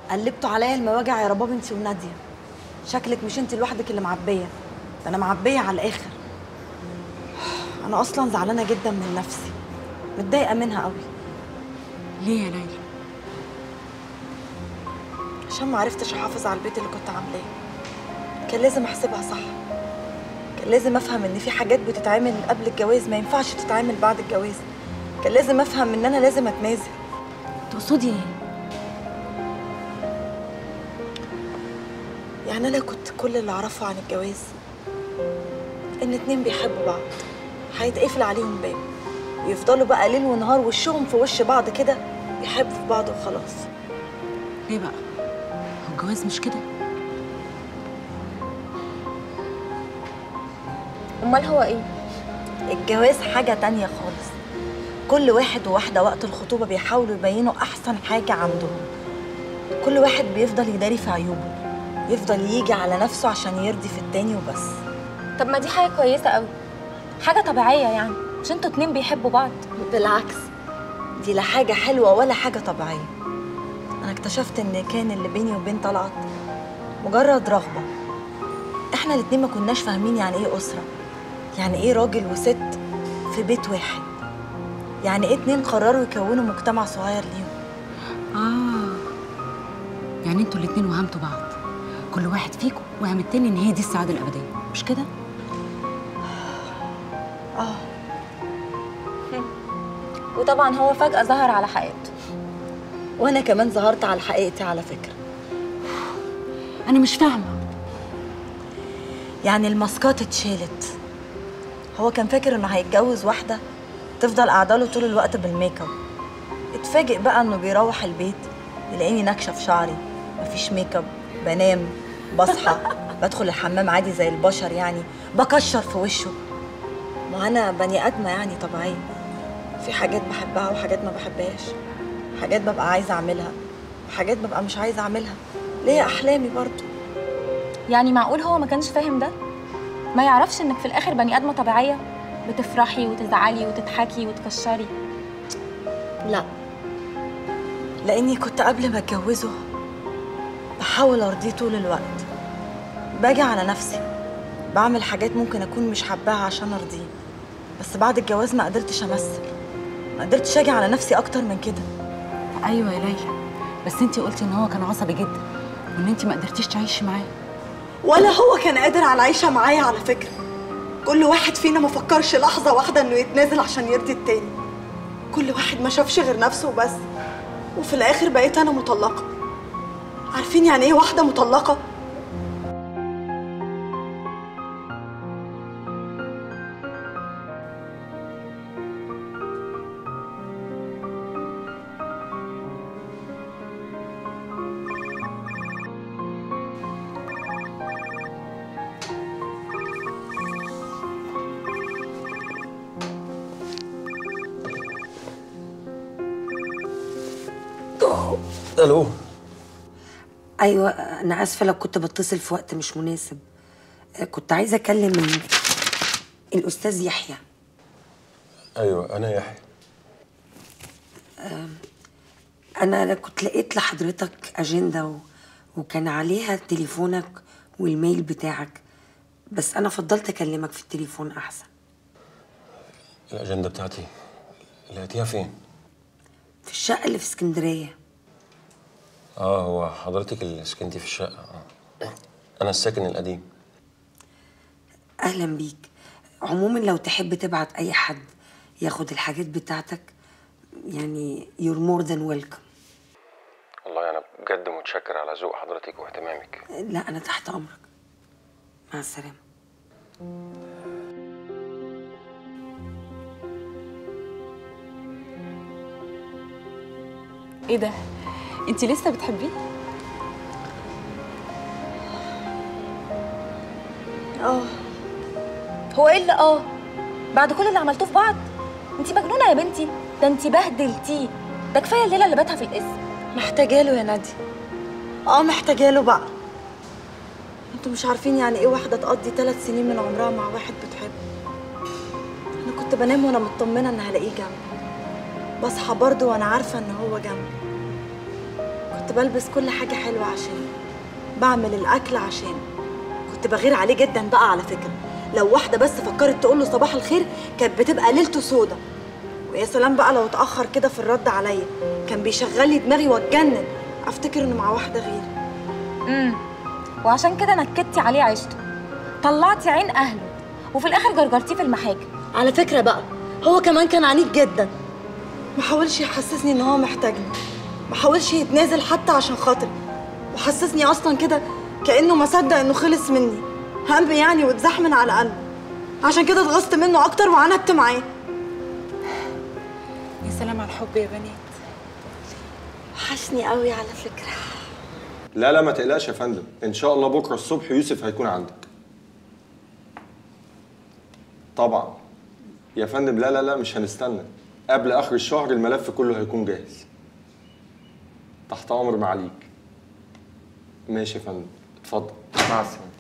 قلبتوا عليا المواجع يا رباب انت وناديه شكلك مش انت لوحدك اللي معبيه ده انا معبيه على الاخر انا اصلا زعلانه جدا من نفسي متضايقه منها قوي ليه يا ليلى عشان ما عرفتش احافظ على البيت اللي كنت عاملاه كان لازم احسبها صح كان لازم افهم ان في حاجات بتتعمل قبل الجواز ما ينفعش تتعمل بعد الجواز كان لازم افهم ان انا لازم اتنازل تقصدي ايه يعني انا كنت كل اللي اعرفه عن الجواز ان اتنين بيحبوا بعض هيتقفل عليهم باب ويفضلوا بقى ليل ونهار وشهم في وش بعض كده بيحبوا في بعض وخلاص ليه بقى هو الجواز مش كده امال هو ايه الجواز حاجة تانية خالص كل واحد وواحدة وقت الخطوبة بيحاولوا يبينوا أحسن حاجة عندهم كل واحد بيفضل يداري في عيوبه يفضل يجي على نفسه عشان يرضي في التاني وبس طب ما دي حاجه كويسه قوي حاجه طبيعيه يعني مش انتوا اتنين بيحبوا بعض بالعكس دي لا حاجة حلوة ولا حاجة طبيعية أنا اكتشفت إن كان اللي بيني وبين طلعت مجرد رغبة إحنا الاتنين ما كناش فاهمين يعني إيه أسرة يعني إيه راجل وست في بيت واحد يعني إيه اتنين قرروا يكونوا مجتمع صغير ليهم اه يعني انتوا الاتنين وهمتوا بعض كل واحد فيكم وهم التاني ان هي دي السعاده الابديه مش كده آه وطبعا هو فجاه ظهر على حقيقته وأنا كمان ظهرت على حقيقتي على فكرة انا مش فاهمه يعني الماسكات اتشالت هو كان فاكر انه هيتجوز واحده تفضل قاعده له طول الوقت بالميك اب اتفاجئ بقى انه بيروح البيت يلاقيني نكشه في شعري مفيش ميك اب بنام بصحى بدخل الحمام عادي زي البشر يعني بكشر في وشه ما انا بني ادمه يعني طبيعيه في حاجات بحبها وحاجات ما بحبهاش حاجات ببقى عايزه اعملها وحاجات ببقى مش عايزه اعملها ليا احلامي برضه يعني معقول هو ما كانش فاهم ده ما يعرفش انك في الاخر بني ادمه طبيعيه بتفرحي وتزعلي وتضحكي وتكشري لا لاني كنت قبل ما اتجوزه بحاول ارضيه طول الوقت باجي على نفسي بعمل حاجات ممكن اكون مش حباها عشان ارضيه بس بعد الجواز ما قدرتش امثل ما قدرتش اجي على نفسي اكتر من كده ايوه يا ليلى بس انت قلتي ان هو كان عصبي جدا وان انت ما قدرتيش تعيشي معاه ولا هو كان قادر على العيشه معايا على فكره كل واحد فينا ما فكرش لحظه واحده انه يتنازل عشان يرضي التاني كل واحد ما شافش غير نفسه وبس وفي الاخر بقيت انا مطلقه عارفين يعني ايه واحده مطلقه الو ايوه انا اسفه لو كنت بتصل في وقت مش مناسب كنت عايزه اكلم ال- الاستاذ يحيى ايوه انا يحيى انا كنت لقيت لحضرتك اجنده و... وكان عليها تليفونك والميل بتاعك بس انا فضلت اكلمك في التليفون احسن الاجنده بتاعتي لقيتيها فين في الشقه اللي في اسكندريه اه هو حضرتك اللي سكنتي في الشقه اه انا الساكن القديم اهلا بيك عموما لو تحب تبعت اي حد ياخد الحاجات بتاعتك يعني you're more than welcome والله انا بجد متشكر على ذوق حضرتك واهتمامك لا انا تحت امرك مع السلامه ايه ده انت لسه بتحبيه اه هو ايه اللي اه بعد كل اللي عملتوه في بعض انت مجنونه يا بنتي ده انت بهدلتيه ده كفايه الليله اللي باتها في القسم محتاجه له يا نادي اه محتاجه له بقى انتوا مش عارفين يعني ايه واحده تقضي ثلاث سنين من عمرها مع واحد بتحبه انا كنت بنام وانا مطمنه ان هلاقيه جنبي بصحى برضه وانا عارفه ان هو جنبي كنت كنت بلبس كل حاجة حلوة عشانه بعمل الأكل عشانه كنت بغير عليه جدا بقى على فكرة لو واحدة بس فكرت تقول له صباح الخير كانت بتبقى ليلته سودا ويا سلام بقى لو اتأخر كده في الرد عليا كان بيشغل لي دماغي واتجنن افتكر انه مع واحدة غيري امم وعشان كده نكدتي عليه عيشته طلعتي عين اهله وفي الاخر جرجرتيه في المحاكم على فكرة بقى هو كمان كان عنيد جدا ما حاولش يحسسني ان هو محتاجني ما حاولش يتنازل حتى عشان خاطري وحسسني اصلا كده كانه ما صدق انه خلص مني هم يعني واتزحمن على قلبه عشان كده اتغصت منه اكتر وعندت معاه يا سلام على الحب يا بنات وحشني قوي على فكرة لا لا ما تقلقش يا فندم ان شاء الله بكره الصبح يوسف هيكون عندك طبعا يا فندم لا لا لا مش هنستنى قبل اخر الشهر الملف كله هيكون جاهز تحت امر معاليك ماشي يا فندم اتفضل مع السلامه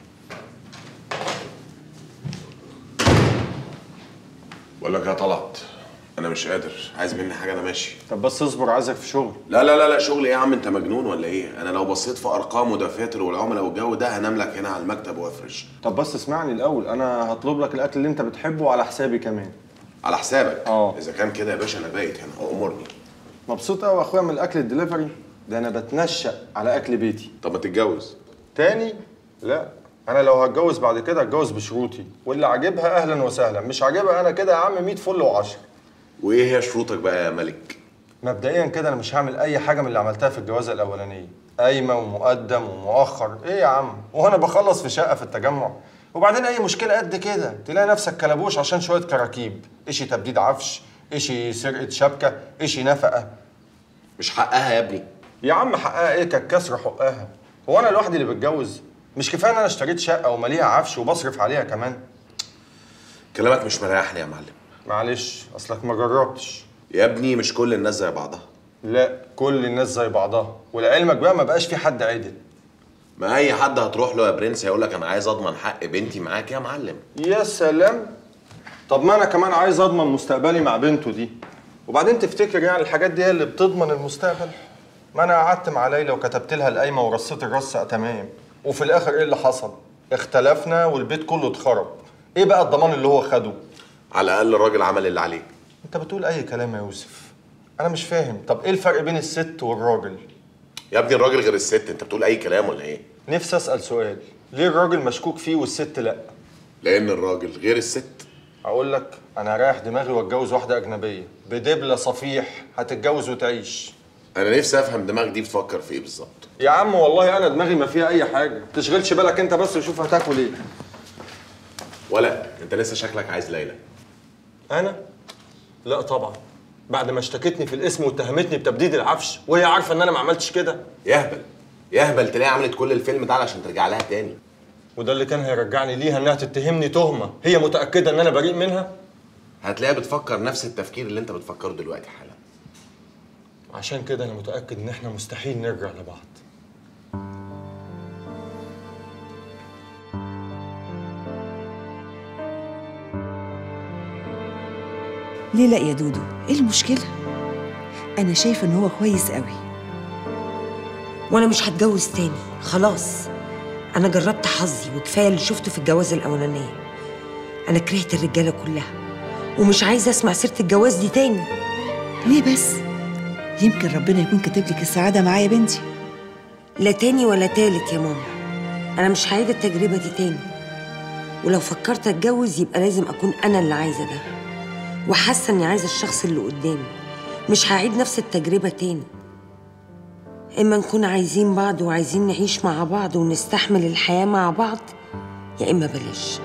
بقول لك يا طلعت انا مش قادر عايز مني حاجه انا ماشي طب بس اصبر عايزك في شغل لا لا لا لا شغل ايه يا عم انت مجنون ولا ايه انا لو بصيت في ارقام ودفاتر والعملاء والجو ده هنام لك هنا على المكتب وافرش طب بس اسمعني الاول انا هطلب لك الاكل اللي انت بتحبه على حسابي كمان على حسابك اه. اذا كان كده يا باشا انا بايت هنا امرني مبسوط قوي يا اخويا من الاكل الدليفري ده انا بتنشأ على اكل بيتي طب ما تتجوز تاني لا انا لو هتجوز بعد كده هتجوز بشروطي واللي عاجبها اهلا وسهلا مش عاجبها انا كده يا عم 100 فل و10 وايه هي شروطك بقى يا ملك مبدئيا كده انا مش هعمل اي حاجه من اللي عملتها في الجوازه الاولانيه قايمه ومقدم ومؤخر ايه يا عم وانا بخلص في شقه في التجمع وبعدين اي مشكله قد كده تلاقي نفسك كلبوش عشان شويه كراكيب اشي تبديد عفش اشي سرقه شبكه اشي نفقه مش حقها يا ابني يا عم حقها ايه كانت كسر حقها هو انا لوحدي اللي بتجوز مش كفايه ان انا اشتريت شقه وماليها عفش وبصرف عليها كمان كلامك مش مريحني يا معلم معلش اصلك ما جربتش يا ابني مش كل الناس زي بعضها لا كل الناس زي بعضها ولعلمك بقى ما بقاش في حد عدل ما اي حد هتروح له يا برنس هيقول لك انا عايز اضمن حق بنتي معاك يا معلم يا سلام طب ما انا كمان عايز اضمن مستقبلي مع بنته دي وبعدين تفتكر يعني الحاجات دي هي اللي بتضمن المستقبل ما انا قعدت مع ليلى وكتبت لها القايمه ورصيت الرصه تمام وفي الاخر ايه اللي حصل اختلفنا والبيت كله اتخرب ايه بقى الضمان اللي هو خده على الاقل الراجل عمل اللي عليه انت بتقول اي كلام يا يوسف انا مش فاهم طب ايه الفرق بين الست والراجل يا ابني الراجل غير الست انت بتقول اي كلام ولا ايه نفسي اسال سؤال ليه الراجل مشكوك فيه والست لا لان الراجل غير الست اقول لك انا رايح دماغي واتجوز واحده اجنبيه بدبله صفيح هتتجوز وتعيش انا نفسي افهم دماغك دي بتفكر في ايه بالظبط يا عم والله انا دماغي ما فيها اي حاجه تشغلش بالك انت بس وشوف هتاكل ايه ولا انت لسه شكلك عايز ليلى انا لا طبعا بعد ما اشتكتني في الاسم واتهمتني بتبديد العفش وهي عارفه ان انا ما عملتش كده يهبل يهبل تلاقي عملت كل الفيلم ده علشان ترجع لها تاني وده اللي كان هيرجعني ليها انها تتهمني تهمه هي متاكده ان انا بريء منها هتلاقيها بتفكر نفس التفكير اللي انت بتفكره دلوقتي حالا عشان كده انا متاكد ان احنا مستحيل نرجع لبعض ليه لا يا دودو ايه المشكله انا شايفه ان هو كويس قوي وانا مش هتجوز تاني خلاص انا جربت حظي وكفايه اللي شفته في الجواز الاولانيه انا كرهت الرجاله كلها ومش عايزه اسمع سيره الجواز دي تاني ليه بس يمكن ربنا يكون كاتب لك السعاده معايا يا بنتي لا تاني ولا تالت يا ماما انا مش هعيد التجربه دي تاني ولو فكرت اتجوز يبقى لازم اكون انا اللي عايزه ده وحاسه اني عايزه الشخص اللي قدامي مش هعيد نفس التجربه تاني اما نكون عايزين بعض وعايزين نعيش مع بعض ونستحمل الحياه مع بعض يا اما بلاش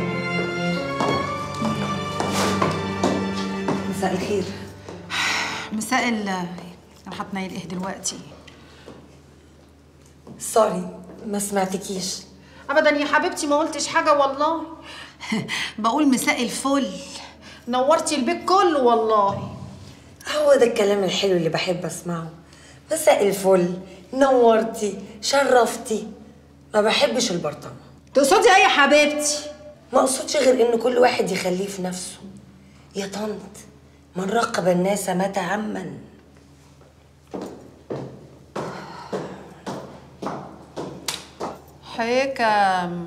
مساء الخير مساء ال انا هتنيل ايه دلوقتي سوري ما سمعتكيش ابدا يا حبيبتي ما قلتش حاجه والله بقول مساء الفل نورتي البيت كله والله هو ده الكلام الحلو اللي بحب اسمعه مساء الفل نورتي شرفتي ما بحبش البرطمه تقصدي ايه يا حبيبتي ما اقصدش غير ان كل واحد يخليه في نفسه يا طنط من راقب الناس مات عما حكم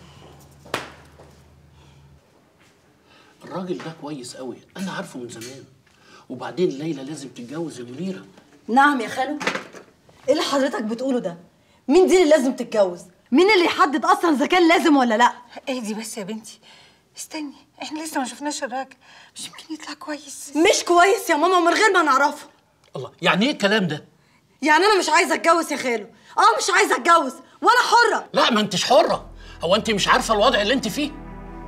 الراجل ده كويس قوي انا عارفه من زمان وبعدين ليلى لازم تتجوز يا منيره نعم يا خالو ايه اللي حضرتك بتقوله ده مين دي اللي لازم تتجوز مين اللي يحدد اصلا اذا كان لازم ولا لا اهدي بس يا بنتي استني احنا لسه ما شفناش الراجل مش يمكن يطلع كويس مش كويس يا ماما من غير ما نعرفه الله يعني ايه الكلام ده يعني انا مش عايزه اتجوز يا خالو اه مش عايزه اتجوز وانا حره لا ما انتش حره هو انت مش عارفه الوضع اللي انت فيه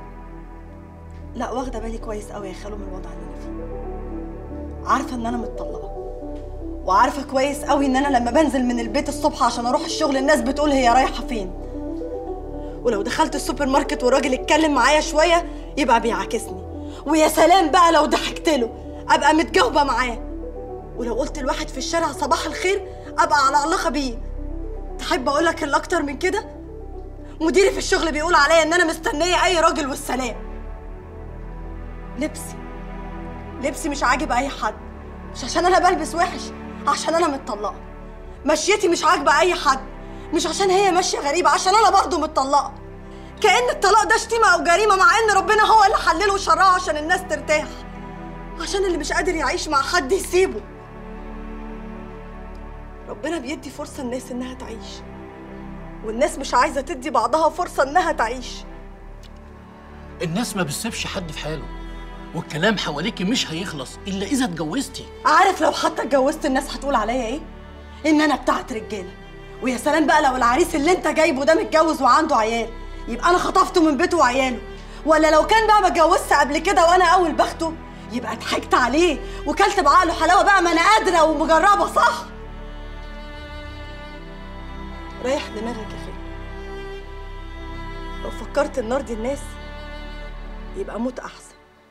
لا واخده بالي كويس قوي يا خالو من الوضع اللي انا فيه عارفه ان انا متطلقه وعارفه كويس قوي ان انا لما بنزل من البيت الصبح عشان اروح الشغل الناس بتقول هي رايحه فين ولو دخلت السوبر ماركت والراجل اتكلم معايا شويه يبقى بيعاكسني ويا سلام بقى لو ضحكت له ابقى متجاوبه معاه ولو قلت لواحد في الشارع صباح الخير ابقى على علاقه بيه تحب اقول لك اللي اكتر من كده مديري في الشغل بيقول عليا ان انا مستنيه اي راجل والسلام لبسي لبسي مش عاجب اي حد مش عشان انا بلبس وحش عشان انا متطلقه مشيتي مش عاجبه اي حد مش عشان هي ماشيه غريبه عشان انا برضه متطلقه كأن الطلاق ده شتيمه او جريمه مع ان ربنا هو اللي حلله شرعه عشان الناس ترتاح عشان اللي مش قادر يعيش مع حد يسيبه ربنا بيدي فرصه الناس انها تعيش والناس مش عايزه تدي بعضها فرصه انها تعيش الناس ما بتسيبش حد في حاله والكلام حواليكي مش هيخلص الا اذا اتجوزتي عارف لو حتى اتجوزت الناس هتقول عليا ايه؟ ان انا بتاعت رجاله ويا سلام بقى لو العريس اللي انت جايبه ده متجوز وعنده عيال يبقى انا خطفته من بيته وعياله ولا لو كان بقى ما اتجوزت قبل كده وانا اول بخته يبقى ضحكت عليه وكلت بعقله حلاوه بقى ما انا قادره ومجربه صح ريح دماغك يا خالد لو فكرت ان ارضي الناس يبقى موت احسن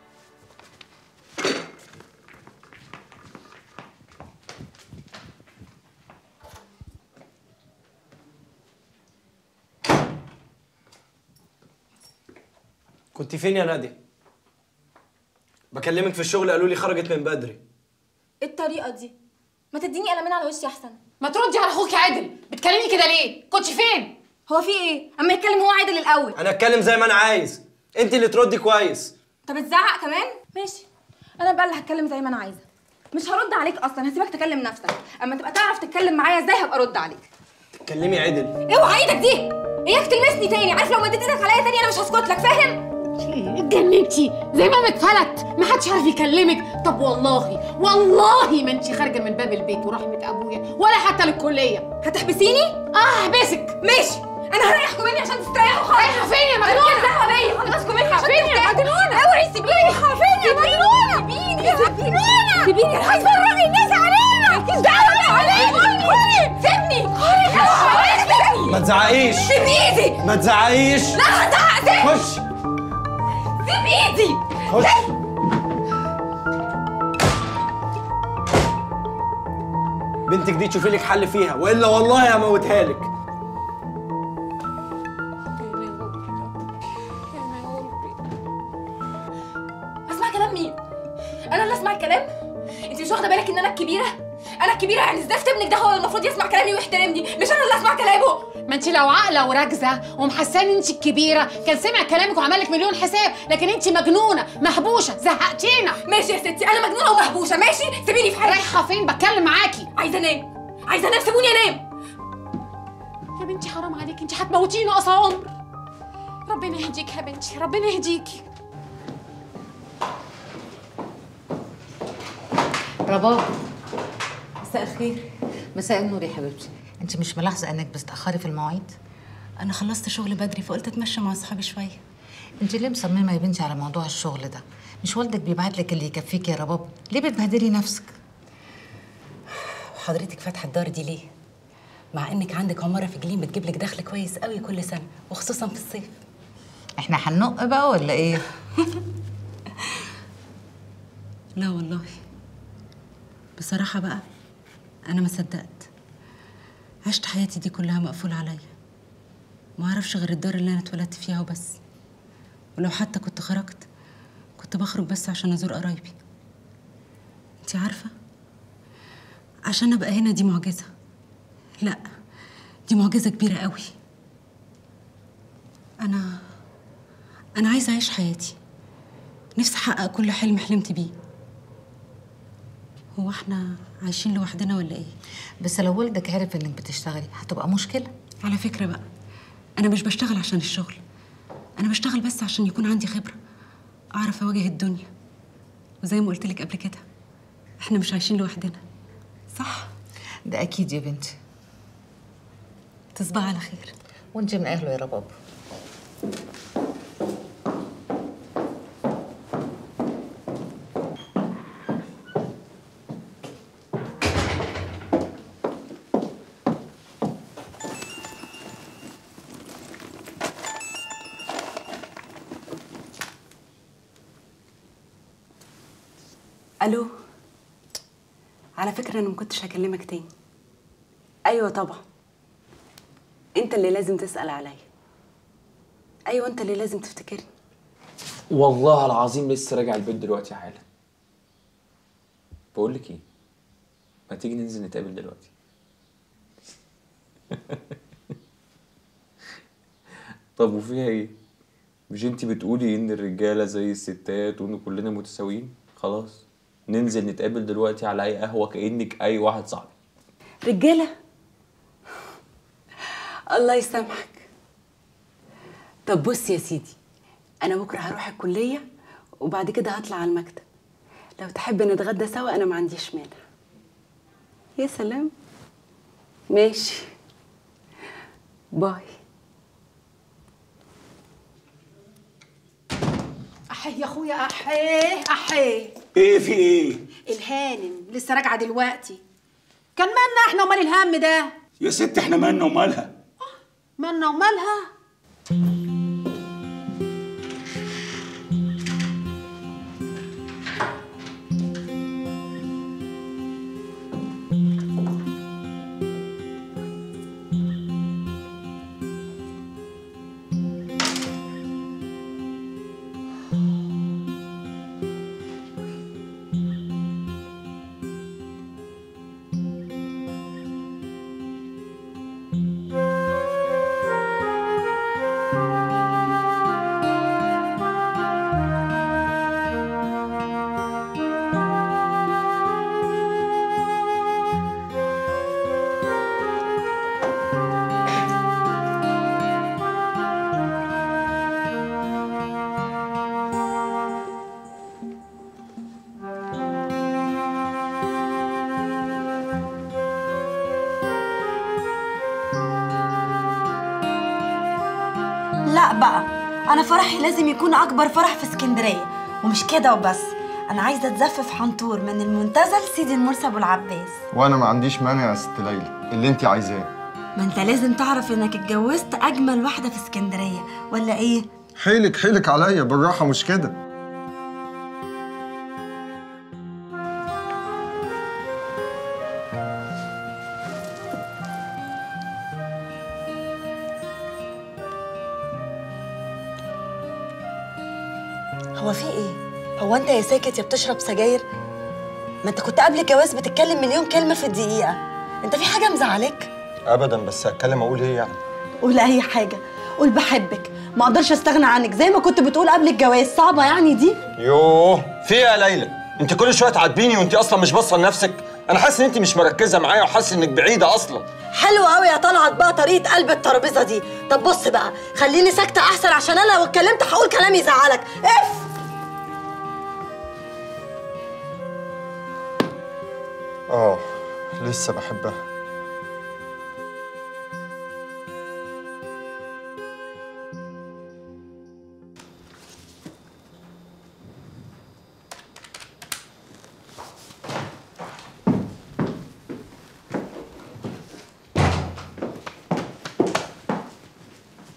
كنت فين يا نادية؟ بكلمك في الشغل قالوا لي خرجت من بدري ايه الطريقه دي ما تديني قلمين على وشي احسن ما تردي على اخوك عادل بتكلمي كده ليه كنتش فين هو في ايه اما يتكلم هو عادل الاول انا اتكلم زي ما انا عايز انت اللي تردي كويس طب اتزعق كمان ماشي انا بقى اللي هتكلم زي ما انا عايزه مش هرد عليك اصلا هسيبك تكلم نفسك اما تبقى تعرف تتكلم معايا ازاي هبقى ارد عليك تكلمي عدل اوعى ايدك دي اياك تلمسني تاني عارف لو مديت ايدك عليا تاني انا مش هسكت لك فاهم اتجننتي زي ما متفلت ما حدش عارف يكلمك طب والله والله ما انت خارجه من باب البيت ورحمه ابويا ولا حتى للكليه هتحبسيني اه هحبسك ماشي انا هريحكم مني عشان تستريحوا خالص رايحه فين يا مجنونه دعوه بيا خلصكم مني عشان فين يا مجنونه اوعي سيبيني رايحه فين يا مجنونه سيبيني سيبيني سيبيني هتفرجي الناس علينا مالكيش دعوه علينا سيبني سيبني ما تزعقيش سيب ايدي ما تزعقيش لا هزعق سيب خش سيب ايدي خش بنتك دي تشوفي لك حل فيها والا والله هموتها لك اسمع كلام مين انا اللي اسمع الكلام انت مش واخده بالك ان انا الكبيره انا الكبيره يعني زفت ابنك ده هو اللي المفروض يسمع كلامي ويحترمني مش انا اللي اسمع كلامه ما انت لو عاقله وراكزه ومحسانه انت الكبيره كان سمع كلامك وعمل لك مليون حساب لكن انت مجنونه محبوشه زهقتينا ماشي يا ستي انا مجنونه ومهبوشه ماشي سيبيني في حالي رايحه فين بتكلم معاكي عايزه انام عايزه انام سيبوني انام يا بنتي حرام عليكي انت هتموتيني قصا عمر ربنا يهديك يا بنتي ربنا يهديكي رباب مساء الخير مساء النور يا حبيبتي انت مش ملاحظه انك بتتاخري في المواعيد انا خلصت شغل بدري فقلت اتمشى مع اصحابي شويه انت ليه مصممه يا بنتي على موضوع الشغل ده مش والدك بيبعت لك اللي يكفيك يا رباب ليه بتبهدلي نفسك حضرتك فاتحه الدار دي ليه مع انك عندك عماره في جليم بتجيب لك دخل كويس قوي كل سنه وخصوصا في الصيف احنا هننق بقى ولا ايه لا والله بصراحه بقى انا ما صدقت عشت حياتي دي كلها مقفول عليا ما اعرفش غير الدار اللي انا اتولدت فيها وبس ولو حتى كنت خرجت كنت بخرج بس عشان ازور قرايبي انت عارفه عشان ابقى هنا دي معجزه لا دي معجزه كبيره قوي انا انا عايزه اعيش حياتي نفسي احقق كل حلم حلمت بيه هو احنا عايشين لوحدنا ولا ايه بس لو والدك عرف انك بتشتغلي هتبقى مشكله على فكره بقى انا مش بشتغل عشان الشغل انا بشتغل بس عشان يكون عندي خبره اعرف اواجه الدنيا وزي ما قلت لك قبل كده احنا مش عايشين لوحدنا صح ده اكيد يا بنتي تصبح على خير وانت من اهله يا رباب الو على فكره انا ما كنتش هكلمك تاني ايوه طبعا انت اللي لازم تسال عليا ايوه انت اللي لازم تفتكرني والله العظيم لسه راجع البيت دلوقتي حالا بقول لك ايه ما تيجي ننزل نتقابل دلوقتي طب وفيها ايه مش انتي بتقولي ان الرجاله زي الستات وان كلنا متساويين خلاص ننزل نتقابل دلوقتي على اي قهوه كانك اي واحد صاحبي رجاله الله يسامحك طب بص يا سيدي انا بكره هروح الكليه وبعد كده هطلع على المكتب لو تحب نتغدى سوا انا ما عنديش مانع يا سلام ماشي باي احيه يا اخويا احيه احيه ايه في ايه الهانم لسه راجعه دلوقتي كان مالنا احنا ومال الهم ده يا ست احنا مالنا ومالها مالنا ومالها لا بقى انا فرحي لازم يكون اكبر فرح في اسكندريه ومش كده وبس انا عايزه اتزفف حنطور من المنتزه لسيدي المرسي ابو العباس وانا ما عنديش مانع يا ست ليلى اللي انت عايزاه ما انت لازم تعرف انك اتجوزت اجمل واحده في اسكندريه ولا ايه حيلك حيلك عليا بالراحه مش كده هو في ايه هو انت يا ساكت يا بتشرب سجاير ما انت كنت قبل الجواز بتتكلم مليون كلمه في الدقيقه انت في حاجه مزعلاك ابدا بس اتكلم اقول ايه يعني قول اي حاجه قول بحبك ما اقدرش استغنى عنك زي ما كنت بتقول قبل الجواز صعبه يعني دي يوه في ايه يا ليلى انت كل شويه تعاتبيني وانت اصلا مش باصه لنفسك انا حاسس ان انت مش مركزه معايا وحاسس انك بعيده اصلا حلو قوي يا طلعت بقى طريقه قلب الترابيزه دي طب بص بقى خليني ساكته احسن عشان انا لو اتكلمت هقول كلام يزعلك اف اه لسه بحبها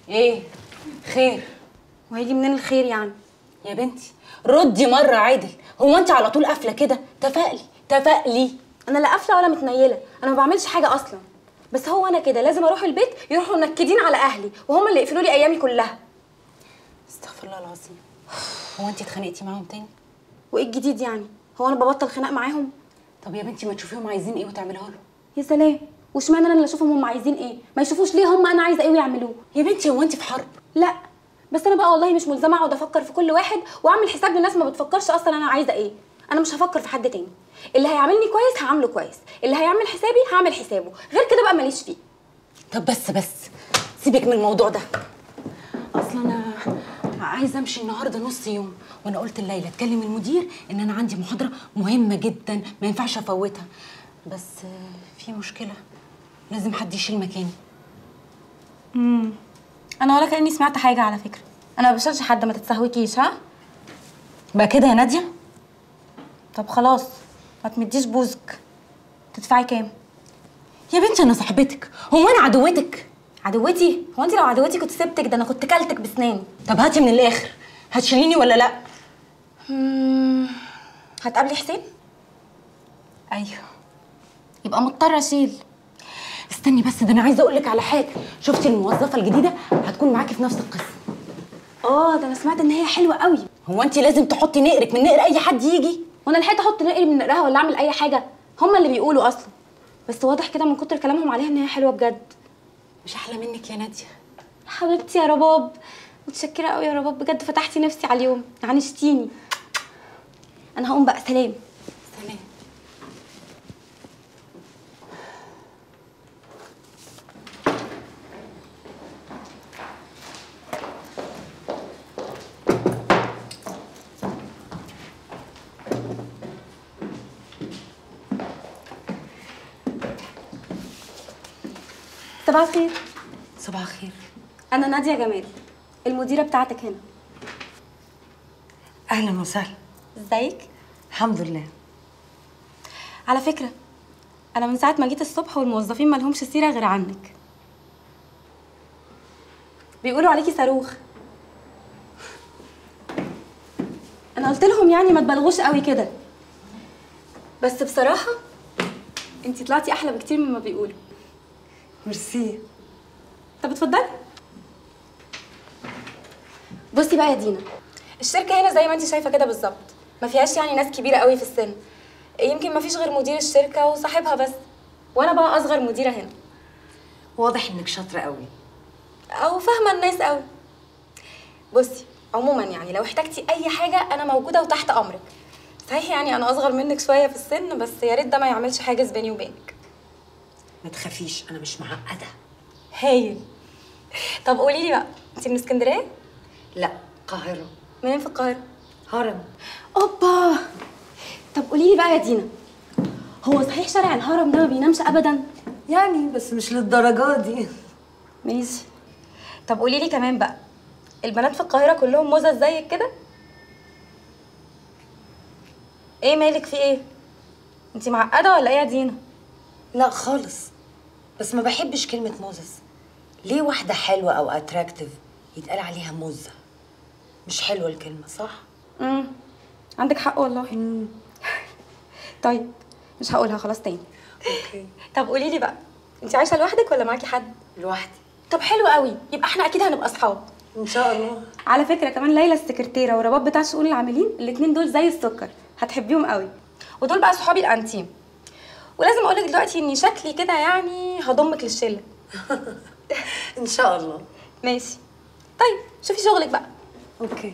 ايه خير وهيجي منين الخير يعني يا بنتي ردي مره عدل هو انت على طول قافله كده تفائلي تفائلي انا لا قافله ولا متنيله انا ما بعملش حاجه اصلا بس هو انا كده لازم اروح البيت يروحوا منكدين على اهلي وهم اللي يقفلوا لي ايامي كلها استغفر الله العظيم هو انت اتخانقتي معاهم تاني وايه الجديد يعني هو انا ببطل خناق معاهم طب يا بنتي ما تشوفيهم عايزين ايه وتعمليها لهم يا سلام واشمعنى انا اللي اشوفهم هم عايزين ايه ما يشوفوش ليه هم انا عايزه ايه ويعملوه يا بنتي هو انت في حرب لا بس انا بقى والله مش ملزمه اقعد افكر في كل واحد واعمل حساب لناس ما بتفكرش اصلا انا عايزه ايه انا مش هفكر في حد تاني اللي هيعاملني كويس هعامله كويس اللي هيعمل حسابي هعمل حسابه غير كده بقى ماليش فيه طب بس بس سيبك من الموضوع ده اصلا انا عايزه امشي النهارده نص يوم وانا قلت الليله اتكلم المدير ان انا عندي محاضره مهمه جدا ما ينفعش افوتها بس آه، في مشكله لازم حد يشيل مكاني امم انا ولا كاني سمعت حاجه على فكره انا ما بشيلش حد ما تتسهوكيش ها بقى كده يا ناديه طب خلاص ما تمديش بوزك تدفعي كام يا بنتي انا صاحبتك هو انا عدوتك عدوتي هو انت لو عدوتي كنت سبتك ده انا كنت كلتك بسناني طب هاتي من الاخر هتشيليني ولا لا مم، هتقابلي حسين ايوه يبقى مضطره اشيل استني بس ده انا عايزه اقول لك على حاجه شفتي الموظفه الجديده هتكون معاكي في نفس القسم اه ده انا سمعت ان هي حلوه قوي هو انت لازم تحطي نقرك من نقر اي حد يجي وانا لحقت احط نقري من نقرها ولا اعمل اي حاجه هما اللي بيقولوا اصلا بس واضح كده من كتر كلامهم عليها ان هي حلوه بجد مش احلى منك يا ناديه حبيبتي يا رباب متشكره قوي يا رباب بجد فتحتي نفسي على اليوم يعني شتيني انا هقوم بقى سلام سلام صباح الخير صباح الخير انا ناديه جمال المديره بتاعتك هنا اهلا وسهلا ازيك الحمد لله على فكره انا من ساعه ما جيت الصبح والموظفين ما لهمش سيره غير عنك بيقولوا عليكي صاروخ انا قلت لهم يعني ما تبالغوش قوي كده بس بصراحه انتي طلعتي احلى بكتير مما بيقولوا ميرسي طب اتفضلي بصي بقى يا دينا الشركه هنا زي ما انت شايفه كده بالظبط ما فيهاش يعني ناس كبيره قوي في السن يمكن ما فيش غير مدير الشركه وصاحبها بس وانا بقى اصغر مديره هنا واضح انك شاطره قوي او فاهمه الناس قوي بصي عموما يعني لو احتجتي اي حاجه انا موجوده وتحت امرك صحيح يعني انا اصغر منك شويه في السن بس يا ريت ده ما يعملش حاجز بيني وبينك ما تخافيش انا مش معقده هايل طب قولي لي بقى انت من اسكندريه لا القاهره منين في القاهره هرم اوبا طب قولي لي بقى يا دينا هو صحيح شارع الهرم ده ما بينامش ابدا يعني بس مش للدرجه دي ماشي طب قولي لي كمان بقى البنات في القاهره كلهم مزز زيك كده ايه مالك في ايه انت معقده ولا ايه يا دينا لا خالص بس ما بحبش كلمه موزس ليه واحده حلوه او اتراكتيف يتقال عليها موزه مش حلوه الكلمه صح امم عندك حق والله طيب مش هقولها خلاص تاني اوكي طب قولي لي بقى انت عايشه لوحدك ولا معاكي حد لوحدي طب حلو قوي يبقى احنا اكيد هنبقى اصحاب ان شاء الله على فكره كمان ليلى السكرتيره ورباب بتاع شؤون العاملين الاتنين دول زي السكر هتحبيهم قوي ودول بقى صحابي الانتيم ولازم اقولك دلوقتي اني شكلي كده يعني هضمك للشله ان شاء الله ماشي طيب شوفي شغلك بقى اوكي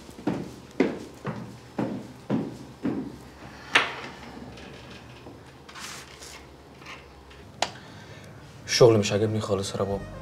الشغل مش عاجبني خالص يا رباب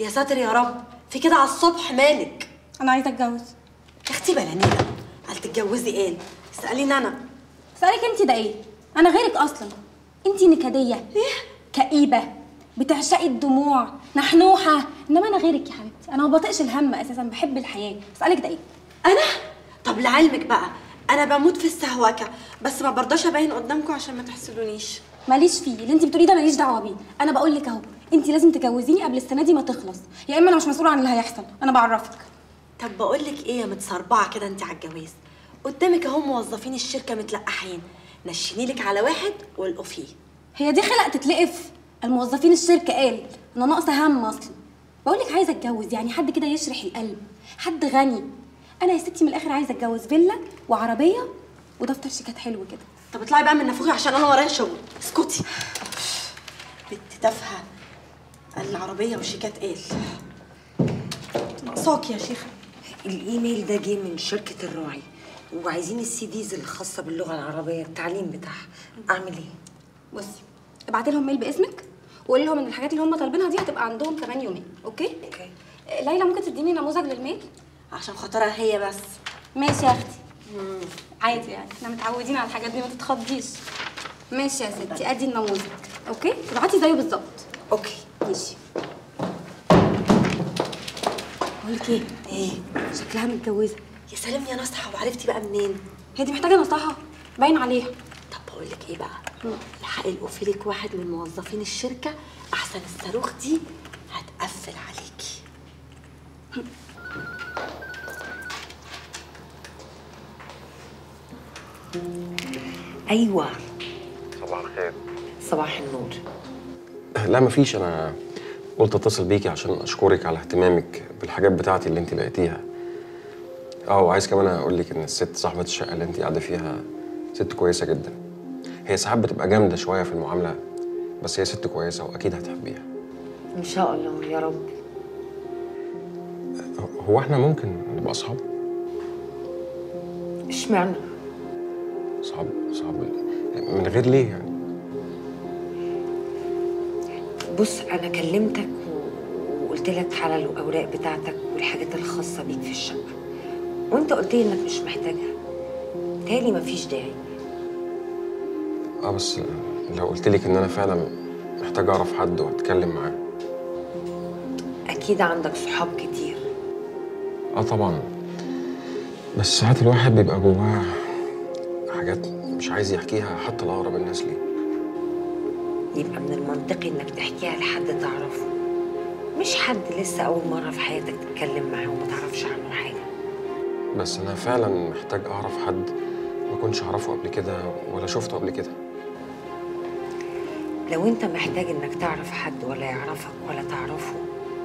يا ساتر يا رب في كده على الصبح مالك انا عايزه اتجوز يا اختي بلا نيله قال تتجوزي ايه اساليني انا سألك انت ده ايه انا غيرك اصلا انت نكديه كئيبه بتعشقي الدموع نحنوحه انما انا غيرك يا حبيبتي انا ما بطيقش الهم اساسا بحب الحياه سألك ده ايه انا طب لعلمك بقى انا بموت في السهوكه بس ما برضاش ابين قدامكم عشان ما تحسدونيش ماليش فيه اللي انت بتقوليه ده ماليش دعوه بيه انا بقول لك اهو انت لازم تجوزيني قبل السنه دي ما تخلص يا اما انا مش مسؤوله عن اللي هيحصل انا بعرفك طب بقول لك ايه يا متصربعه كده انت على الجواز قدامك اهو موظفين الشركه متلقحين نشني لك على واحد والقوا فيه هي دي خلق تتلقف الموظفين الشركه قال انا ناقصه هم اصلا بقول لك عايزه اتجوز يعني حد كده يشرح القلب حد غني انا يا ستي من الاخر عايزه اتجوز فيلا وعربيه ودفتر شيكات حلو كده طب اطلعي بقى من نافوخي عشان انا ورايا شغل اسكتي بنت تافهه العربيه وشيكات قال ناقصاك يا شيخه الايميل ده جه من شركه الراعي وعايزين السي ديز الخاصه باللغه العربيه التعليم بتاعها اعمل ايه بصي ابعتي لهم ميل باسمك وقولي لهم ان الحاجات اللي هم طالبينها دي هتبقى عندهم كمان يومين اوكي اوكي ليلى ممكن تديني نموذج للميل عشان خاطرها هي بس ماشي يا اختي عادي يعني احنا متعودين على الحاجات دي ما تتخضيش ماشي يا ستي ادي النموذج اوكي ابعتي زيه بالظبط اوكي ماشي بقول لك ايه ايه شكلها متجوزه يا سلام يا نصحى وعرفتي بقى منين هي دي محتاجه نصيحه باين عليها طب بقول لك ايه بقى الحقي القفي لك واحد من موظفين الشركه احسن الصاروخ دي هتقفل عليكي ايوه صباح الخير صباح النور لا مفيش انا قلت اتصل بيكي عشان اشكرك على اهتمامك بالحاجات بتاعتي اللي انت لقيتيها اه وعايز كمان اقول لك ان الست صاحبه الشقه اللي انت قاعده فيها ست كويسه جدا هي ساعات بتبقى جامده شويه في المعامله بس هي ست كويسه واكيد هتحبيها ان شاء الله يا رب هو احنا ممكن نبقى اصحاب اشمعنى صعب صعب من غير ليه يعني بص انا كلمتك و- وقلت لك على الاوراق بتاعتك والحاجات الخاصه بيك في الشقه وانت قلت لي انك مش محتاجها تالي مفيش داعي اه بس لو قلت لك ان انا فعلا محتاج اعرف حد واتكلم معاه اكيد عندك صحاب كتير اه طبعا بس ساعات الواحد بيبقى جواه حاجات مش عايز يحكيها حتى لاقرب الناس ليه يبقى من المنطقي انك تحكيها لحد تعرفه مش حد لسه اول مره في حياتك تتكلم معاه وما تعرفش عنه حاجه بس انا فعلا محتاج اعرف حد ما كنتش اعرفه قبل كده ولا شفته قبل كده لو انت محتاج انك تعرف حد ولا يعرفك ولا تعرفه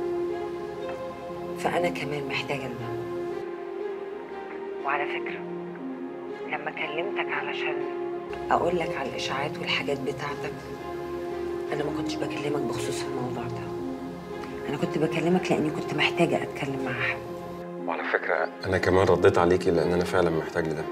فانا كمان محتاجه لده وعلى فكره لما كلمتك علشان اقول لك على الاشاعات والحاجات بتاعتك انا ما كنتش بكلمك بخصوص الموضوع ده انا كنت بكلمك لاني كنت محتاجه اتكلم مع حد وعلى فكره انا كمان رديت عليكي لان انا فعلا محتاج لده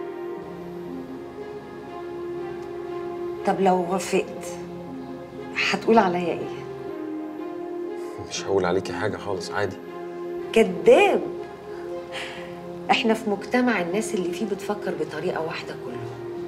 طب لو وافقت هتقول عليا ايه مش هقول عليكي حاجه خالص عادي كذاب احنا في مجتمع الناس اللي فيه بتفكر بطريقه واحده كلهم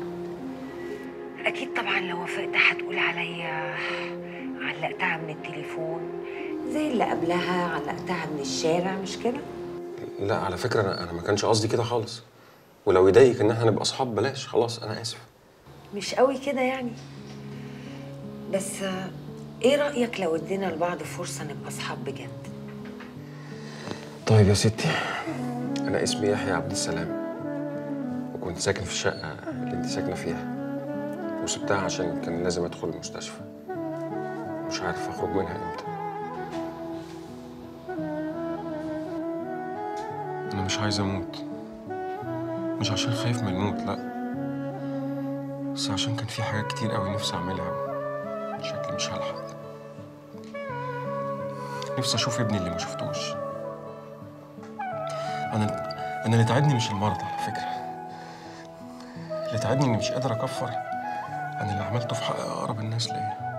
اكيد طبعا لو وافقت هتقول عليا علقتها من التليفون زي اللي قبلها علقتها من الشارع مش كده لا على فكره انا انا ما كانش قصدي كده خالص ولو يضايقك ان احنا نبقى اصحاب بلاش خلاص انا اسف مش قوي كده يعني بس آه، ايه رايك لو ادينا لبعض فرصه نبقى اصحاب بجد طيب يا ستي انا اسمي يحيى عبد السلام وكنت ساكن في الشقه اللي انت ساكنه فيها وسبتها عشان كان لازم ادخل المستشفى مش عارف اخرج منها امتى انا مش عايز اموت مش عشان خايف من الموت لا بس عشان كان في حاجات كتير قوي نفسي اعملها شكلي مش هلحق نفسي اشوف ابني اللي ما شفتوش انا انا اللي تعبني مش المرض على فكره اللي تعبني اني مش قادر اكفر عن اللي عملته في حق اقرب الناس ليا